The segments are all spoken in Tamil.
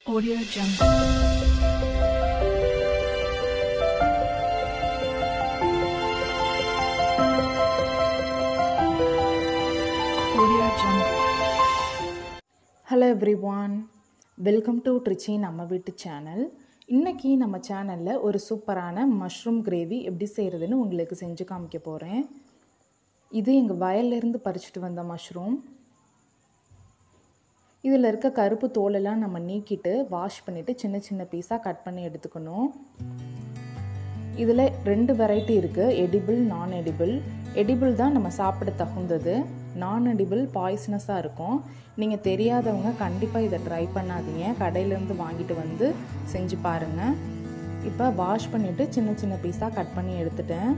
Audio Jungle. Audio Jungle. Hello everyone welcome to Trichy நம்ம வீட்டு சேனல் இன்றைக்கி நம்ம சேனலில் ஒரு சூப்பரான மஷ்ரூம் கிரேவி எப்படி செய்கிறதுன்னு உங்களுக்கு செஞ்சு காமிக்க போகிறேன் இது எங்கள் வயல்லேருந்து பறிச்சுட்டு வந்த மஷ்ரூம் இதில் இருக்க கருப்பு தோலெல்லாம் நம்ம நீக்கிட்டு வாஷ் பண்ணிவிட்டு சின்ன சின்ன பீஸாக கட் பண்ணி எடுத்துக்கணும் இதில் ரெண்டு வெரைட்டி இருக்குது எடிபிள் நான் எடிபிள் எடிபிள் தான் நம்ம சாப்பிட தகுந்தது நான் எடிபிள் பாய்ஸ்னஸாக இருக்கும் நீங்கள் தெரியாதவங்க கண்டிப்பாக இதை ட்ரை பண்ணாதீங்க கடையிலேருந்து வாங்கிட்டு வந்து செஞ்சு பாருங்கள் இப்போ வாஷ் பண்ணிவிட்டு சின்ன சின்ன பீஸாக கட் பண்ணி எடுத்துட்டேன்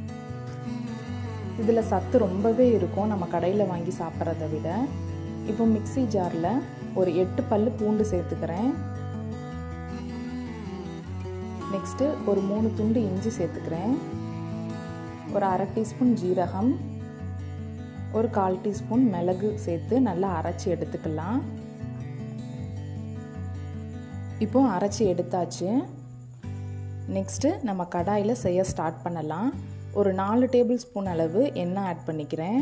இதில் சத்து ரொம்பவே இருக்கும் நம்ம கடையில் வாங்கி சாப்பிட்றத விட இப்போ மிக்சி ஜாரில் ஒரு எட்டு பல் பூண்டு சேர்த்துக்கிறேன் நெக்ஸ்ட்டு ஒரு மூணு துண்டு இஞ்சி சேர்த்துக்கிறேன் ஒரு அரை டீஸ்பூன் ஜீரகம் ஒரு கால் டீஸ்பூன் மிளகு சேர்த்து நல்லா அரைச்சி எடுத்துக்கலாம் இப்போ அரைச்சி எடுத்தாச்சு நெக்ஸ்ட்டு நம்ம கடாயில் செய்ய ஸ்டார்ட் பண்ணலாம் ஒரு நாலு டேபிள் ஸ்பூன் அளவு எண்ணெய் ஆட் பண்ணிக்கிறேன்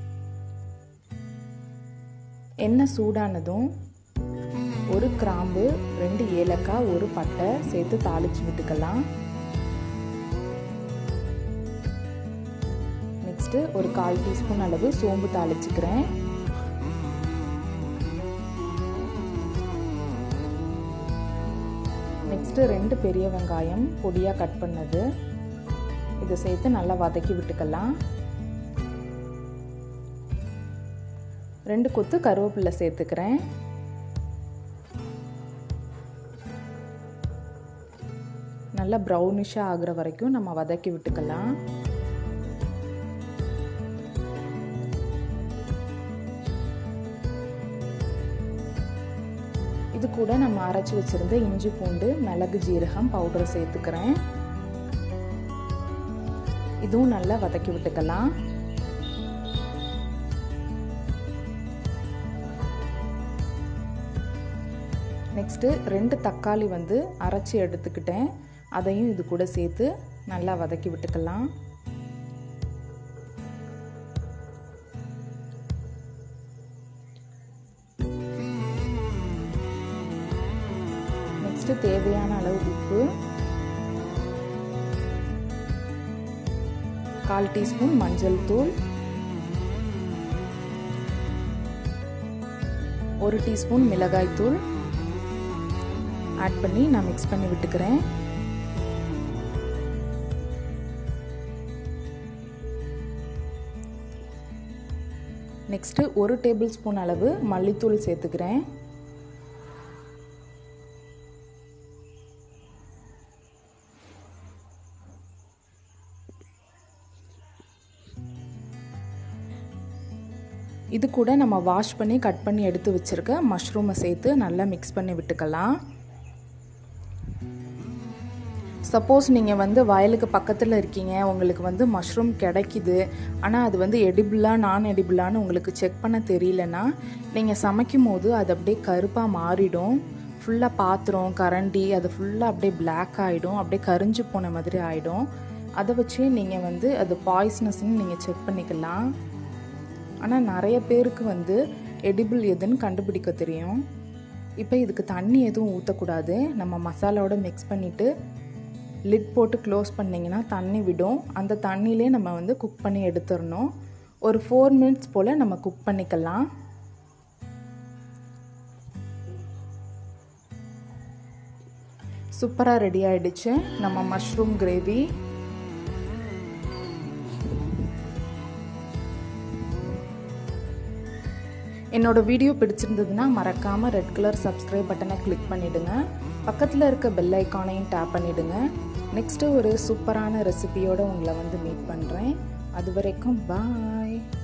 எண்ணெய் சூடானதும் ஒரு கிராம்பு ரெண்டு ஏலக்காய் ஒரு பட்டை சேர்த்து தாளித்து விட்டுக்கலாம் நெக்ஸ்ட்டு ஒரு கால் டீஸ்பூன் அளவு சோம்பு தாளிச்சுக்கிறேன் நெக்ஸ்ட்டு ரெண்டு பெரிய வெங்காயம் பொடியாக கட் பண்ணது இதை சேர்த்து நல்லா வதக்கி விட்டுக்கலாம் ரெண்டு கொத்து கருவேப்பிலை சேர்த்துக்கிறேன் நல்லா ப்ரௌனிஷாக ஆகுற வரைக்கும் நம்ம வதக்கி விட்டுக்கலாம் இது கூட நம்ம அரைச்சி வச்சிருந்த இஞ்சி பூண்டு மிளகு ஜீரகம் பவுடர் சேர்த்துக்கிறேன் இதுவும் நல்லா வதக்கி விட்டுக்கலாம் நெக்ஸ்ட்டு ரெண்டு தக்காளி வந்து அரைச்சி எடுத்துக்கிட்டேன் அதையும் இது கூட சேர்த்து நல்லா வதக்கி விட்டுக்கலாம் நெக்ஸ்ட் தேவையான அளவு உப்பு கால் டீஸ்பூன் மஞ்சள் தூள் ஒரு டீஸ்பூன் மிளகாய் தூள் ஆட் பண்ணி நான் மிக்ஸ் பண்ணி விட்டுக்கிறேன் நெக்ஸ்ட்டு ஒரு டேபிள் ஸ்பூன் அளவு மல்லித்தூள் சேர்த்துக்கிறேன் இது கூட நம்ம வாஷ் பண்ணி கட் பண்ணி எடுத்து வச்சுருக்க மஷ்ரூமை சேர்த்து நல்லா மிக்ஸ் பண்ணி விட்டுக்கலாம் சப்போஸ் நீங்கள் வந்து வயலுக்கு பக்கத்தில் இருக்கீங்க உங்களுக்கு வந்து மஷ்ரூம் கிடைக்கிது ஆனால் அது வந்து எடிபிளா நான் எடிபிளான்னு உங்களுக்கு செக் பண்ண தெரியலனா நீங்கள் சமைக்கும் போது அது அப்படியே கருப்பாக மாறிடும் ஃபுல்லாக பாத்திரம் கரண்டி அது ஃபுல்லாக அப்படியே பிளாக் ஆகிடும் அப்படியே கரிஞ்சு போன மாதிரி ஆகிடும் அதை வச்சு நீங்கள் வந்து அது பாய்ஸ்னஸ்ன்னு நீங்கள் செக் பண்ணிக்கலாம் ஆனால் நிறைய பேருக்கு வந்து எடிபிள் எதுன்னு கண்டுபிடிக்க தெரியும் இப்போ இதுக்கு தண்ணி எதுவும் ஊற்றக்கூடாது நம்ம மசாலாவோட மிக்ஸ் பண்ணிவிட்டு லிட் போட்டு க்ளோஸ் பண்ணிங்கன்னா தண்ணி விடும் அந்த தண்ணியிலே நம்ம வந்து குக் பண்ணி எடுத்துடணும் ஒரு ஃபோர் மினிட்ஸ் போல் நம்ம குக் பண்ணிக்கலாம் சூப்பராக ரெடி ஆகிடுச்சு நம்ம மஷ்ரூம் கிரேவி என்னோட வீடியோ பிடிச்சிருந்ததுன்னா மறக்காமல் ரெட் கலர் சப்ஸ்கிரைப் பட்டனை கிளிக் பண்ணிவிடுங்க பக்கத்தில் இருக்க பெல் ஐக்கானையும் டேப் பண்ணிவிடுங்க நெக்ஸ்ட்டு ஒரு சூப்பரான ரெசிபியோடு உங்களை வந்து மீட் பண்ணுறேன் அது வரைக்கும் பாய்